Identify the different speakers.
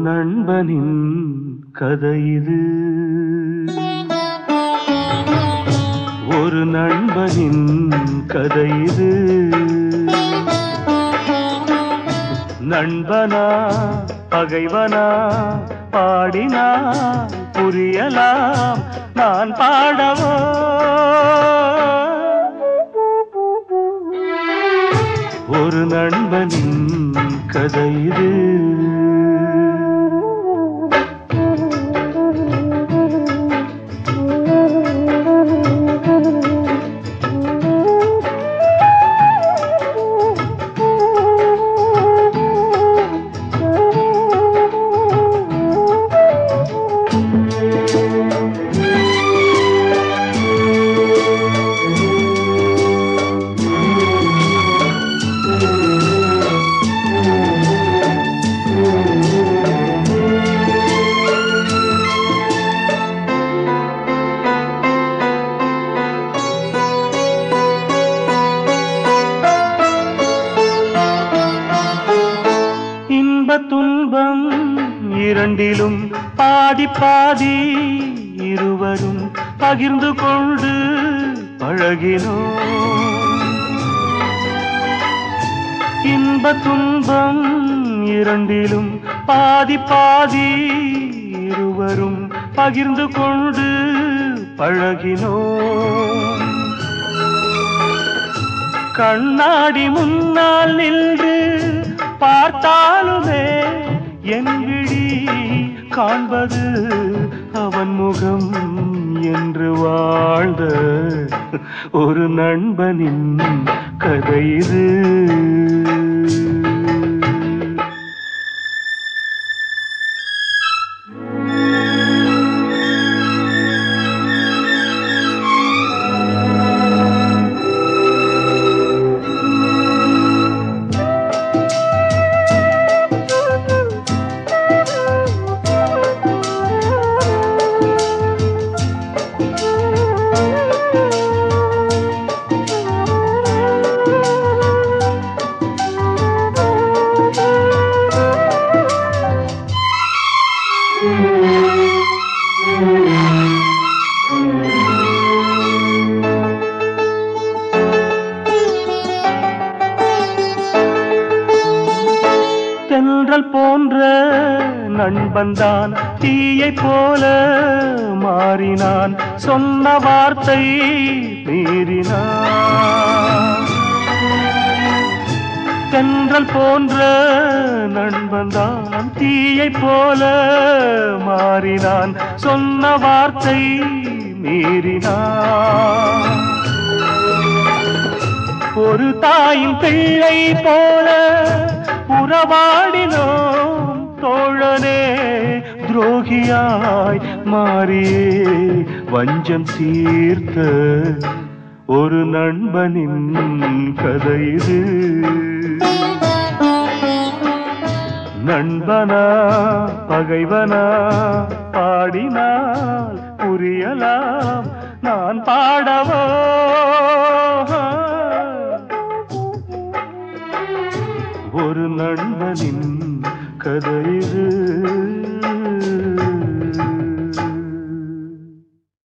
Speaker 1: நண்பனின் கதை இது ஒரு நண்பனின் கதை இது நண்பனா பகைவனா பாடினா புரியலாம் நான் பாடவோ ஒரு நண்பனின் கதை இது இன்ப துன்பம் இரண்டிலும் பாதி பாதி இருவரும் பகிர்ந்து கொண்டு பழகினோம் இன்ப துன்பம் இரண்டிலும் பாதி பாதி இருவரும் பகிர்ந்து கொண்டு பழகினோம் கண்ணாடி முன்னால் நின்று பார்த்தாலுமே என் விழி காண்பது அவன் முகம் என்று வாழ்ந்த ஒரு நண்பனின் கதை இது தென்றல் போன்ற நண்பன்தான் தீயை போல மாறினான் சொன்ன வார்த்தை மீறினான் தென்றல் போன்ற நண்பன்தான் தீயை போல மாறினான் சொன்ன வார்த்தை மீறினான் ஒரு தாயின் பிள்ளை போல உறவாடினோம் தோழனே துரோகியாய் மாறியே வஞ்சம் தீர்த்த ஒரு நண்பனின் கதை இது நண்பனா பகைவனா பாடினால் புரியலாம் நான் பாடவோ ஒரு நண்பனின் கதை இது